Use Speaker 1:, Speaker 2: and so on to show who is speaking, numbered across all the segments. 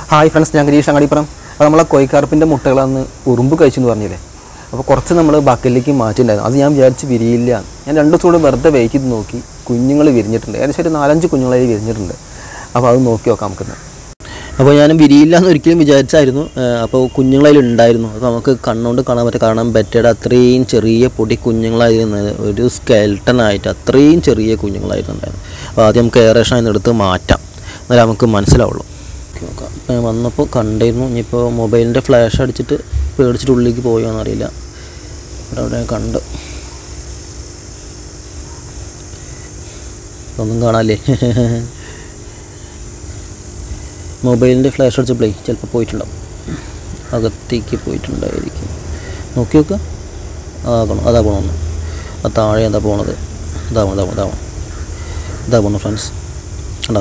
Speaker 1: hi friends ഞാൻ ഗരീഷ് അങ്ങാടിപ്പുറം അപ്പോൾ നമ്മളെ കോയിക്കാർപ്പിൻ്റെ മുട്ടകളന്ന് ഉറുമ്പ് കഴിച്ചു എന്ന് പറഞ്ഞില്ലേ അപ്പോൾ കുറച്ച് നമ്മൾ ബക്കലിലേക്ക് മാറ്റിയിട്ടുണ്ടായിരുന്നു അത് ഞാൻ വിചാരിച്ച് വിരിയില്ല ഞാൻ രണ്ട് ദിവസം കൂടെ വെറുതെ വെയിറ്റ് ചെയ്ത് നോക്കി കുഞ്ഞുങ്ങൾ വിരിഞ്ഞിട്ടുണ്ട് ഏകദേശം ഒരു നാലഞ്ച് കുഞ്ഞുങ്ങളായി വിരിഞ്ഞിട്ടുണ്ട് അപ്പോൾ അത് നോക്കി നോക്കാം നമുക്കിന്ന്
Speaker 2: അപ്പോൾ ഞാൻ വിരിയില്ല എന്ന് ഒരിക്കലും വിചാരിച്ചായിരുന്നു ഏഹ് അപ്പോൾ കുഞ്ഞുങ്ങളതിൽ ഉണ്ടായിരുന്നു അപ്പോൾ നമുക്ക് കണ്ണുകൊണ്ട് കാണാൻ പറ്റും കാണാൻ പറ്റിയത് അത്രയും ചെറിയ പൊടി കുഞ്ഞുങ്ങളായിരുന്നു ഒരു skeleton ആയിട്ട് അത്രയും ചെറിയ കുഞ്ഞുങ്ങളായിരുന്നു ഉണ്ടായിരുന്നു അപ്പോൾ ആദ്യം നമുക്ക് എയറേഷൻ അതിന് എടുത്ത് മാറ്റാം എന്നാലേ നമുക്ക് മനസ്സിലാവുള്ളൂ ഓക്കെ നോക്കാം അപ്പോൾ ഞാൻ വന്നപ്പോൾ കണ്ടിരുന്നു ഇനിയിപ്പോൾ മൊബൈലിൻ്റെ ഫ്ലാഷ് അടിച്ചിട്ട് പേടിച്ചിട്ട് ഉള്ളിലേക്ക് പോയോ എന്നറിയില്ല ഇവിടെ അവിടെ കണ്ട് ഒന്നും കാണാല്ലേ മൊബൈലിൻ്റെ ഫ്ലാഷ് അടിച്ചപ്പോഴേ ചിലപ്പോൾ പോയിട്ടുണ്ടാവും അകത്തേക്ക് പോയിട്ടുണ്ടായിരിക്കും നോക്കി നോക്കുക അതാകണം അതാ പോകണമെന്ന് ആ താഴെ എന്താ പോണത് ഇതാ പോണം ഇതാ പോണം ഇതാ പോണം ഇതാ പോണം ഫ്രണ്ട്സ് കണ്ടോ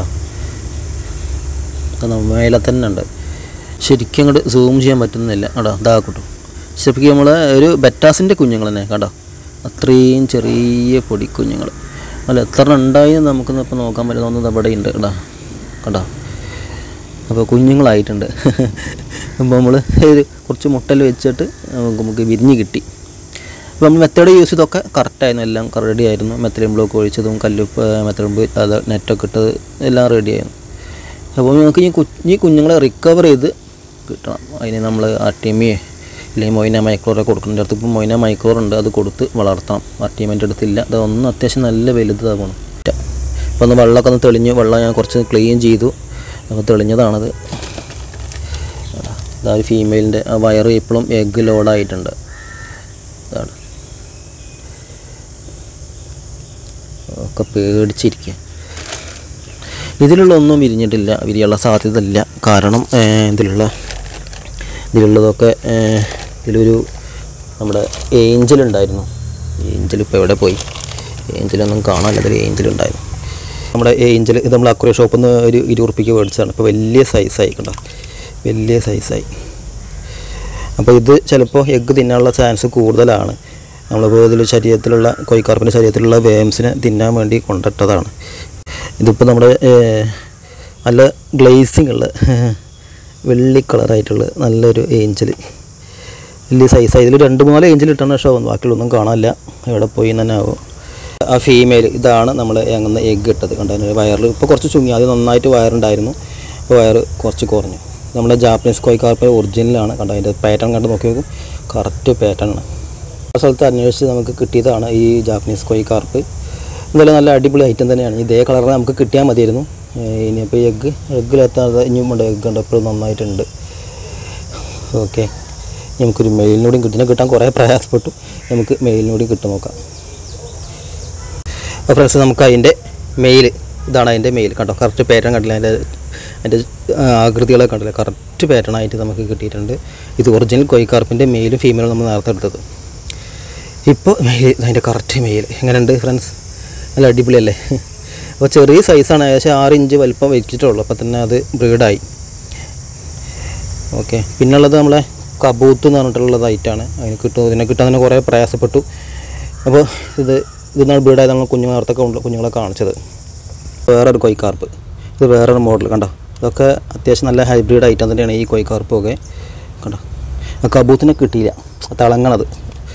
Speaker 2: അത് മേലെ തന്നെ ഉണ്ട് ശരിക്കും അങ്ങോട്ട് സൂം ചെയ്യാൻ പറ്റുന്നില്ല കണ്ടോ ഇതാ കൂട്ടും ശരിക്കും നമ്മൾ ഒരു ബെറ്റാസിൻ്റെ കുഞ്ഞുങ്ങൾ തന്നെ കണ്ടോ അത്രയും ചെറിയ പൊടി കുഞ്ഞുങ്ങൾ അല്ല എത്ര ഉണ്ടായി എന്ന് നമുക്കൊന്ന് ഇപ്പോൾ നോക്കാൻ പറ്റുന്ന ഒന്ന് ഇവിടെ ഉണ്ട് കേട്ടോ കണ്ടോ അപ്പോൾ കുഞ്ഞുങ്ങളായിട്ടുണ്ട് അപ്പോൾ നമ്മൾ ഒരു കുറച്ച് മുട്ടൽ വെച്ചിട്ട് നമുക്ക് നമുക്ക് വിരിഞ്ഞ് കിട്ടി അപ്പോൾ നമ്മൾ മെത്തേഡ് യൂസ് ചെയ്തൊക്കെ കറക്റ്റായിരുന്നു എല്ലാം റെഡി ആയിരുന്നു മെത്തലിൻ ബ്ലോക്ക് ഒഴിച്ചതും കല്ലുപ്പ് മെത്തലിൻ അത് നെറ്റൊക്കെ ഇട്ടത് എല്ലാം റെഡി ആയിരുന്നു അപ്പോൾ നമുക്ക് ഈ കുഞ്ഞി കുഞ്ഞുങ്ങളെ റിക്കവർ ചെയ്ത് കിട്ടണം അതിന് നമ്മൾ ആർട്ടിമിയെ അല്ലെങ്കിൽ മൊയിന മൈക്രോറെ കൊടുക്കണം അടുത്ത് ഇപ്പോൾ മൊയിന മൈക്രോർ ഉണ്ട് അത് കൊടുത്ത് വളർത്തണം ആർട്ടിമെൻ്റെ അടുത്തില്ല അതൊന്നും അത്യാവശ്യം നല്ല വലുതാണ് പോകണം അപ്പോൾ ഒന്ന് വെള്ളമൊക്കെ ഒന്ന് തെളിഞ്ഞ് വെള്ളം ഞാൻ കുറച്ച് ക്ലീൻ ചെയ്തു അപ്പോൾ തെളിഞ്ഞതാണത് ഇതാ ഒരു ഫീമെയിലിൻ്റെ ആ വയറ് ഇപ്പോഴും എഗ്ഗ് ലോഡായിട്ടുണ്ട് ഇതാണ് ഒക്കെ പേടിച്ചിരിക്കുക ഇതിലുള്ള ഒന്നും വിരിഞ്ഞിട്ടില്ല വിരിയുള്ള സാധ്യത ഇല്ല കാരണം ഏഹ്, ഇതിലുള്ള ഇതിലുള്ളതൊക്കെ ഏഹ്, ഇതിലൊരു നമ്മുടെ ഏഞ്ചൽ ഉണ്ടായിരുന്നു ഏഞ്ചൽ ഇപ്പോൾ എവിടെ പോയി ഏഞ്ചലൊന്നും കാണാനില്ല അതിൽ ഏഞ്ചൽ ഉണ്ടായിരുന്നു നമ്മുടെ ഏഞ്ചൽ ഇത് നമ്മൾ അക്വറിയ ഷോപ്പിൽ നിന്ന് ഒരു ഇരുപത് റുപ്യക്ക് മേടിച്ചതാണ് ഇപ്പോൾ വലിയ സൈസായി കണ്ടോ വലിയ സൈസായി അപ്പോൾ ഇത് ചിലപ്പോൾ എഗ്ഗ് തിന്നാനുള്ള ചാൻസ് കൂടുതലാണ് നമ്മളിപ്പോൾ ഇതിൽ ശരീരത്തിലുള്ള കോഴിക്കാർപ്പിൻ്റെ ശരീരത്തിലുള്ള വേംസിനെ തിന്നാൻ വേണ്ടി കൊണ്ടിട്ടതാണ് ഇതിപ്പോൾ നമ്മുടെ ഏഹ്, നല്ല ഗ്ലേസിങ് ഉള്ള വെള്ളി കളറായിട്ടുള്ള നല്ലൊരു ഏഞ്ചൽ വലിയ സൈസായി ഇതിൽ രണ്ട് മൂന്നാല് ഏഞ്ചൽ ഇട്ടാണ് ഷോ ബാക്കിയുള്ളൊന്നും കാണാനില്ല എവിടെ പോയി എന്ന് തന്നെ ആവും ആ ഫീമെയിൽ ഇതാണ് നമ്മൾ അങ്ങനെ എഗ്ഗ് ഇട്ടത് കണ്ടതിന് വയറിൽ ഇപ്പോൾ കുറച്ച് ചുങ്ങി അത് നന്നായിട്ട് വയറുണ്ടായിരുന്നു ഇപ്പോൾ വയറ് കുറച്ച് കുറഞ്ഞു നമ്മുടെ ജാപ്പനീസ് കോയിക്കാർപ്പ് ഒറിജിനലാണ് കണ്ടോ അതിൻ്റെ പാറ്റേൺ കണ്ട് നോക്കി നോക്കും കറക്റ്റ് പാറ്റേൺ ആണ് ആ സ്ഥലത്ത് അന്വേഷിച്ച് നമുക്ക് കിട്ടിയതാണ് ഈ ജാപ്പനീസ് കോയിക്കാർപ്പ് എന്തായാലും നല്ല അടിപൊളി ഐറ്റം തന്നെയാണ് ഇതേ കളറിൽ നമുക്ക് കിട്ടിയാൽ മതിയായിരുന്നു ഏഹ് ഇനിയിപ്പോൾ എഗ്ഗ് എഗ്ഗിലെത്താതെ ഇനിയും ഉണ്ട് എഗ്ഗ് ഉണ്ട് എപ്പോഴും നന്നായിട്ടുണ്ട് ഓക്കെ നമുക്കൊരു മെയിലിനോടും കിട്ടിനെ കിട്ടാൻ കുറേ പ്രയാസപ്പെട്ടു നമുക്ക് മെയിലിനോടും കിട്ടും നോക്കാം അപ്പോൾ ഫ്രണ്ട്സ് നമുക്ക് അതിൻ്റെ മെയിൽ ഇതാണ് അതിൻ്റെ മെയിൽ കണ്ടോ കറക്റ്റ് പാറ്റേൺ കണ്ടില്ല അതിൻ്റെ അതിൻ്റെ ആകൃതികളൊക്കെ കണ്ടില്ല കറക്റ്റ് പാറ്റേൺ ആയിട്ട് നമുക്ക് കിട്ടിയിട്ടുണ്ട് ഇത് ഒറിജിനൽ കൊയ്ക്കാർപ്പിൻ്റെ മെയിലും ഫീമെയിലും നമ്മൾ നേരത്തെ എടുത്തത് ഇപ്പോൾ മെയിൽ അതിൻ്റെ കറക്റ്റ് മെയിൽ എങ്ങനെയുണ്ട് ഫ്രണ്ട്സ് നല്ല അടിപൊളിയല്ലേ അപ്പോൾ ചെറിയ സൈസാണ് ഏകദേശം ആറ് ഇഞ്ച് വലിപ്പം വെച്ചിട്ടുള്ളൂ അപ്പോൾ തന്നെ അത് ബ്രീഡായി ഓക്കെ പിന്നുള്ളത് നമ്മളെ കബൂത്ത് എന്ന് പറഞ്ഞിട്ടുള്ളത് ഐറ്റാണ് അതിന് കിട്ടും ഇതിനെ കിട്ടാൻ തന്നെ കുറേ പ്രയാസപ്പെട്ടു അപ്പോൾ ഇത് ഇതാണ് ബ്രീഡായത് നമ്മൾ കുഞ്ഞു നേരത്തൊക്കെ ഉണ്ട് കുഞ്ഞുങ്ങളെ കാണിച്ചത് വേറൊരു കൊയ്ക്കാർപ്പ് ഇത് വേറൊരു മോഡൽ കണ്ടോ ഇതൊക്കെ അത്യാവശ്യം നല്ല ഹൈബ്രിഡ് ഐറ്റം തന്നെയാണ് ഈ കൊയ്ക്കാർപ്പൊക്കെ കണ്ടോ ആ കബൂത്തിനെ കിട്ടിയില്ല തിളങ്ങണത്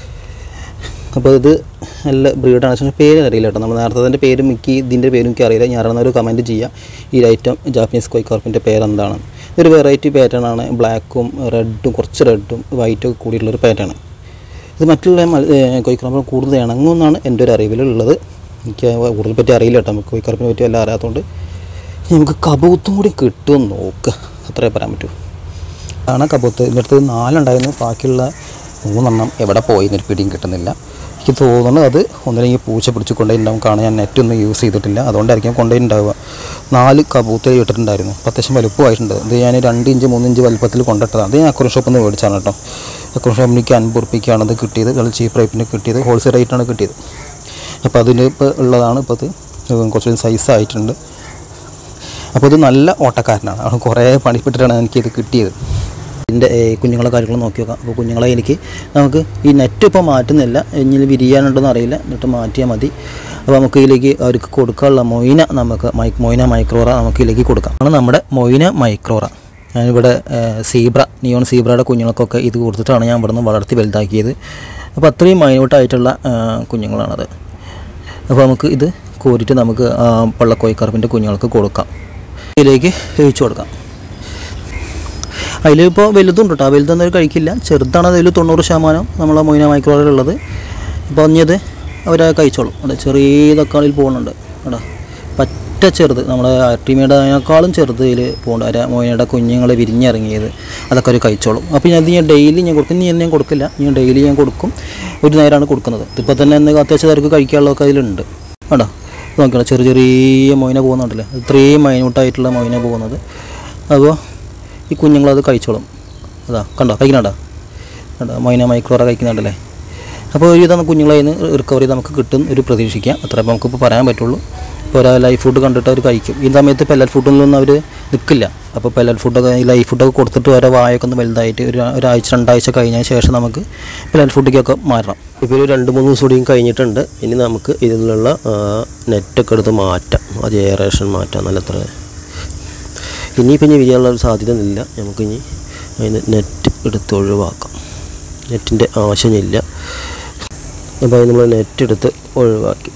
Speaker 2: അപ്പോൾ ഇത് നല്ല ബ്രീഡാണ് പക്ഷേ പേര് അറിയില്ല കേട്ടോ നമ്മൾ നേരത്തെ അതിൻ്റെ പേരും മിക്കി ഇതിൻ്റെ പേരും എനിക്ക് അറിയില്ല ഞാനൊരു ഒരു കമൻറ്റ് ചെയ്യാം ഈ ഐറ്റം ജാപ്പനീസ് കൊയ്ക്കാർപ്പിൻ്റെ പേരെന്താണ് ഇതൊരു വെറൈറ്റി പാറ്റേൺ ആണ് ബ്ലാക്കും റെഡും കുറച്ച് റെഡും വൈറ്റും ഒക്കെ കൂടിയുള്ളൊരു പാറ്റേൺ ഇത് മറ്റുള്ള കൊയ്ക്കാർപ്പിന് കൂടുതൽ ഇണങ്ങുമെന്നാണ് എൻ്റെ ഒരു അറിവിലുള്ളത് എനിക്ക് കൂടുതൽ പറ്റി അറിയില്ല കേട്ടോ നമുക്ക് കൊയ്ക്കാർപ്പിനെ പറ്റി എല്ലാം അറിയാത്തതുകൊണ്ട് നമുക്ക് കബൂത്തും കൂടി കിട്ടുമെന്ന് നോക്കുക അത്രേ പറയാൻ പറ്റൂ ആണ് കബൂത്ത് ഇതിൻ്റെ അടുത്ത് നാലുണ്ടായിരുന്നു ബാക്കിയുള്ള മൂന്നെണ്ണം എവിടെ പോയി എന്നൊരു പിടിയും കിട്ടുന്നില്ല എനിക്ക് തോന്നുന്നത് അത് ഒന്നില്ലെങ്കിൽ പൂച്ച പിടിച്ച് കൊണ്ടുപോയിട്ടുണ്ടാവും കാണാൻ ഞാൻ നെറ്റൊന്നും യൂസ് ചെയ്തിട്ടില്ല അതുകൊണ്ടായിരിക്കും കൊണ്ടുപോയിട്ടുണ്ടാവുക നാല് കബൂത്ത് ഇട്ടിട്ടുണ്ടായിരുന്നു അപ്പോൾ അത്യാവശ്യം വലുപ്പമായിട്ടുണ്ട് ഇത് ഞാൻ രണ്ട് ഇഞ്ച് മൂന്ന് ഇഞ്ച് വലുപ്പത്തിൽ കൊണ്ടിട്ടതാണ് അത് ഞാൻ അക്വറി ഷോപ്പിൽ നിന്ന് മേടിച്ചാണ് കേട്ടോ അക്വറി ഷോപ്പിൽ എനിക്ക് അൻപത് ഉറുപ്പിക്കാണ് ഇത് കിട്ടിയത് വളരെ ചീപ്പ് റേറ്റിന് കിട്ടിയത് ഹോൾസെയിൽ റേറ്റാണ് കിട്ടിയത് അപ്പോൾ അതിന് ഇപ്പോൾ ഉള്ളതാണ് ഇപ്പോൾ ഇത് കുറച്ചുകൂടി സൈസ് ആയിട്ടുണ്ട് അപ്പോൾ ഇത് നല്ല ഓട്ടക്കാരനാണ് അവൻ കുറേ പണിപ്പെട്ടിട്ടാണ് എനിക്കിത് കിട്ടിയത് ഇതിൻ്റെ കുഞ്ഞുങ്ങളെ കാര്യങ്ങൾ നോക്കി നോക്കാം അപ്പോൾ കുഞ്ഞുങ്ങളെ എനിക്ക് നമുക്ക് ഈ നെറ്റ് ഇപ്പോൾ മാറ്റുന്നില്ല ഇനി വിരിയാനുണ്ടെന്ന് അറിയില്ല എന്നിട്ട് മാറ്റിയാൽ മതി അപ്പോൾ നമുക്ക് ഇതിലേക്ക് അവർക്ക് കൊടുക്കാനുള്ള മൊയിന നമുക്ക് മൈ മൊയിന മൈക്രോറ നമുക്ക് ഇതിലേക്ക് കൊടുക്കാം ആണ് നമ്മുടെ മൊയിന മൈക്രോറ ഞാനിവിടെ സീബ്ര നിയോൺ സീബ്രയുടെ കുഞ്ഞുങ്ങൾക്കൊക്കെ ഇത് കൊടുത്തിട്ടാണ് ഞാൻ ഇവിടെ നിന്ന് വളർത്തി വലുതാക്കിയത് അപ്പോൾ അത്രയും മൈന്യൂട്ടായിട്ടുള്ള കുഞ്ഞുങ്ങളാണത് അപ്പോൾ നമുക്ക് ഇത് കോരിയിട്ട് നമുക്ക് ആ പള്ളക്കോയിക്കറുപ്പിൻ്റെ കുഞ്ഞുങ്ങൾക്ക് കൊടുക്കാം ഇതിലേക്ക് ഒഴിച്ചു കൊടുക്കാം അതിലിപ്പോൾ വലുതുണ്ട് കേട്ടോ വലുതൊന്നും അവർ കഴിക്കില്ല ചെറുതാണ് അതിൽ തൊണ്ണൂറ് ശതമാനം നമ്മളെ മൊയിന മൈക്രോയിലുള്ളത് അപ്പോൾ അഞ്ഞത് അവർ കഴിച്ചോളും അവിടെ ചെറിയ തക്കാളിയിൽ പോകുന്നുണ്ട് കേട്ടോ പറ്റ ചെറുത് നമ്മുടെ അട്ടിമയുടെ അതിനേക്കാളും ചെറുത് ഇതിൽ പോകുന്നുണ്ട് അര മൊയിനയുടെ കുഞ്ഞുങ്ങൾ വിരിഞ്ഞിറങ്ങിയത് അതൊക്കെ അവർ കഴിച്ചോളും അപ്പോൾ ഞാൻ ഇത് ഞാൻ ഡെയിലി ഞാൻ കൊടുക്കും ഇനി ഞാൻ കൊടുക്കില്ല ഞാൻ ഡെയിലി ഞാൻ കൊടുക്കും ഒരു നേരമാണ് കൊടുക്കുന്നത് ഇപ്പോൾ തന്നെ എന്തെങ്കിലും അത്യാവശ്യം പേർക്ക് കഴിക്കാനുള്ളതൊക്കെ അതിലുണ്ട് കേട്ടോ നോക്കിയാൽ ചെറിയ ചെറിയ മൊയിന പോകുന്നുണ്ടല്ലേ ഇത്രയും മൈന്യൂട്ടായിട്ടുള്ള മൊയിന പോകുന്നത് അപ്പോൾ ഈ കുഞ്ഞുങ്ങളത് കഴിച്ചോളും അതാ കണ്ടോ കഴിക്കണടാ കണ്ടോ മൈന മൈക്രോറ കഴിക്കുന്നുണ്ടല്ലേ അപ്പോൾ ഒരു വിധം കുഞ്ഞുങ്ങളെ നിന്ന് റിക്കവറി നമുക്ക് കിട്ടും ഒരു പ്രതീക്ഷിക്കാം അത്ര നമുക്കിപ്പോൾ പറയാൻ പറ്റുള്ളൂ ഇപ്പോൾ ഒരാൾ ലൈഫ് ഫുഡ് കണ്ടിട്ട് അവർ കഴിക്കും ഈ സമയത്ത് പെല്ലറ്റ് ഫുഡൊന്നും അവർ നിൽക്കില്ല അപ്പോൾ പെല്ലറ്റ് ഫുഡൊക്കെ ഈ ലൈഫ് ഫുഡൊക്കെ കൊടുത്തിട്ട് ഓരോ വായൊക്കെ ഒന്ന് വലുതായിട്ട് ഒരു ഒരാഴ്ച രണ്ടാഴ്ച കഴിഞ്ഞതിന് ശേഷം നമുക്ക് പെല്ലറ്റ് ഫുഡിലേക്കൊക്കെ മാറണം
Speaker 3: ഇപ്പോൾ ഒരു രണ്ട് മൂന്ന് ദിവസം കൂടിയും കഴിഞ്ഞിട്ടുണ്ട് ഇനി നമുക്ക് ഇതിലുള്ള ആ, നെറ്റൊക്കെ എടുത്ത് മാറ്റാം അത് എയറേഷൻ മാറ്റാം നല്ല അത്ര ഇനിയിപ്പോൾ ഇനി വിരിയാനുള്ള ഒരു സാധ്യത ഇല്ല നമുക്കിനി അതിന് നെറ്റ് എടുത്ത് ഒഴിവാക്കാം നെറ്റിൻ്റെ ആവശ്യമില്ല അപ്പോൾ അത് നമ്മൾ നെറ്റ് എടുത്ത് ഒഴിവാക്കി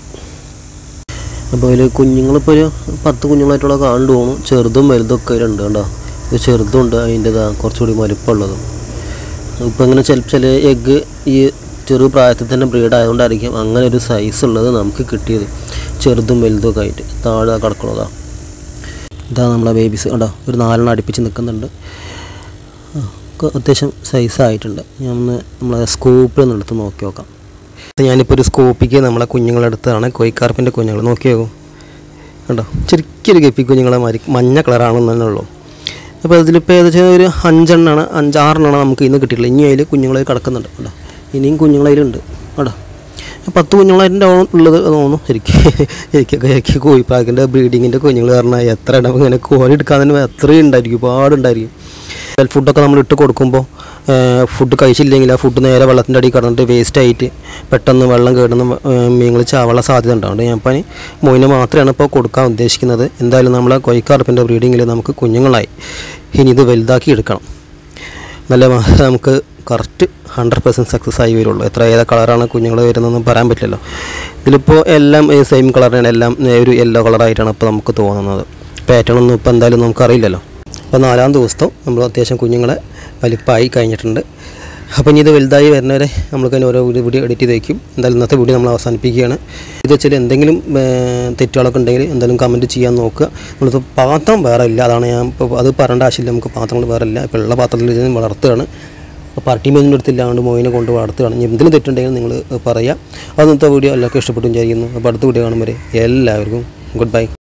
Speaker 3: അപ്പോൾ അതിൽ കുഞ്ഞുങ്ങളിപ്പോൾ ഒരു പത്ത് കുഞ്ഞുങ്ങളായിട്ടുള്ള കാണു തോന്നും ചെറുതും വലുതും ഒക്കെ അതിലുണ്ട് കണ്ടോ ഇത് ചെറുതുണ്ട് അതിൻ്റെതാ കുറച്ചുകൂടി വലിപ്പമുള്ളതും ഇപ്പം ഇങ്ങനെ ചില ചില എഗ്ഗ് ഈ ചെറു പ്രായത്തിൽ തന്നെ ബ്രീഡ് ആയതുകൊണ്ടായിരിക്കും അങ്ങനെ ഒരു സൈസ് ഉള്ളത് നമുക്ക് കിട്ടിയത് ചെറുതും വലുതും ഒക്കെ ആയിട്ട് താഴെ കിടക്കണതാ ഇതാ നമ്മളെ ബേബീസ് കണ്ടോ ഒരു നാലെണ്ണം അടുപ്പിച്ച് നിൽക്കുന്നുണ്ട് ആ, ഒക്കെ അത്യാവശ്യം സൈസ് ആയിട്ടുണ്ട് ഞാൻ ഒന്ന് നമ്മളെ സ്കൂപ്പിൽ ഒന്ന് എടുത്ത് നോക്കി നോക്കാം
Speaker 2: ഞാനിപ്പോൾ ഒരു സ്കോപ്പിക്ക് നമ്മളെ കുഞ്ഞുങ്ങളെടുത്താണ് കോയിക്കാർപ്പിൻ്റെ കുഞ്ഞുങ്ങൾ നോക്കി നോക്കൂ കണ്ടോ ശരിക്കൊരു ഗപ്പി കുഞ്ഞുങ്ങളെ മാതിരി മഞ്ഞ കളറാണെന്ന് തന്നെ ഉള്ളൂ അപ്പോൾ അതിലിപ്പോൾ ഏകദേശം ഒരു അഞ്ചെണ്ണമാണ് അഞ്ചാറെണ്ണമാണ് നമുക്ക് ഇന്ന് കിട്ടിയിട്ടുള്ളത് ഇനി അതിൽ കുഞ്ഞുങ്ങളെ കിടക്കുന്നുണ്ട് കേട്ടോ ഇനിയും കുഞ്ഞുങ്ങളതിലുണ്ട് കേട്ടോ പത്ത് കുഞ്ഞുങ്ങളതിൻ്റെ ഉള്ളത് തോന്നുന്നു ശരിക്കും എനിക്കൊക്കെ എനിക്ക് കോഴിപ്പാക്കിൻ്റെ ബ്രീഡിങ്ങിൻ്റെ കുഞ്ഞുങ്ങൾ പറഞ്ഞാൽ എത്ര ഇടം ഇങ്ങനെ കോഴി എടുക്കാൻ തന്നെ എത്രയും ഉണ്ടായിരിക്കും ഒരുപാടുണ്ടായിരിക്കും ഹെൽത്ത് ഫുഡൊക്കെ നമ്മൾ ഇട്ട് കൊടുക്കുമ്പോൾ ഫുഡ് കഴിച്ചില്ലെങ്കിൽ ആ ഫുഡ് നേരെ വെള്ളത്തിൻ്റെ അടിയിൽ കിടന്നിട്ട് വേസ്റ്റ് ആയിട്ട് പെട്ടെന്ന് വെള്ളം കേടുന്ന മീനുകൾ ചാവാനുള്ള സാധ്യത ഉണ്ടാവും ഞാൻ അപ്പം മൊയിനെ മാത്രമാണ് ഇപ്പോൾ കൊടുക്കാൻ ഉദ്ദേശിക്കുന്നത് എന്തായാലും നമ്മളെ കൊയ്ക്കാർപ്പിൻ്റെ ബ്രീഡിങ്ങിൽ നമുക്ക് കുഞ്ഞുങ്ങളായി ഇനി ഇത് വലുതാക്കി എടുക്കണം നല്ല മ- നമുക്ക് കറക്റ്റ് ഹൺഡ്രഡ് പെർസെൻറ്റ് സക്സസ് ആയി വരുള്ളൂ എത്ര ഏതാ കളറാണ് കുഞ്ഞുങ്ങൾ വരുന്നതെന്നും പറയാൻ പറ്റില്ലല്ലോ ഇതിലിപ്പോൾ എല്ലാം സെയിം കളറാണ് എല്ലാം ഏ, ഒരു യെല്ലോ കളറായിട്ടാണ് ഇപ്പോൾ നമുക്ക് തോന്നുന്നത് പാറ്റേൺ ഒന്നും ഇപ്പോൾ എന്തായാലും നമുക്കറിയില്ലല്ലോ അപ്പോൾ നാലാം ദിവസവും നമ്മൾ അത്യാവശ്യം കുഞ്ഞുങ്ങളെ വലിപ്പമായി കഴിഞ്ഞിട്ടുണ്ട് അപ്പോൾ ഇനി ഇത് വലുതായി വരുന്നവരെ നമുക്ക് അതിന് ഓരോ വീഡിയോ വീഡിയോ എഡിറ്റ് ചെയ്ത് വയ്ക്കും എന്തായാലും ഇന്നത്തെ വീഡിയോ നമ്മൾ അവസാനിപ്പിക്കുകയാണ് ഇത് വെച്ചാൽ എന്തെങ്കിലും ഏ, തെറ്റുകളൊക്കെ ഉണ്ടെങ്കിൽ എന്തായാലും കമൻറ്റ് ചെയ്യാൻ നോക്കുക നമ്മളിപ്പോൾ പാത്രം വേറെ ഇല്ല അതാണ് ഞാൻ ഇപ്പോൾ അത് പറയേണ്ട ആവശ്യമില്ല നമുക്ക് പാത്രങ്ങൾ വേറെ ഇല്ല ഇപ്പോൾ ഉള്ള പാത്രത്തിൽ ഇത് വളർത്തുകയാണ് അപ്പോൾ പാർട്ടി മേജിൻ്റെ അടുത്തില്ല അതുകൊണ്ട് മോയിനെ കൊണ്ട് വളർത്തുകയാണ് ഇനി എന്തെങ്കിലും തെറ്റുണ്ടെങ്കിൽ നിങ്ങൾ പറയുക അത് ഇന്നത്തെ വീഡിയോ എല്ലാവർക്കും ഇഷ്ടപ്പെട്ടു വിചാരിക്കുന്നു അപ്പോൾ അടുത്ത വീഡിയോ കാണുമ്പോൾ എല്ലാവർക്കും ഗുഡ് ബൈ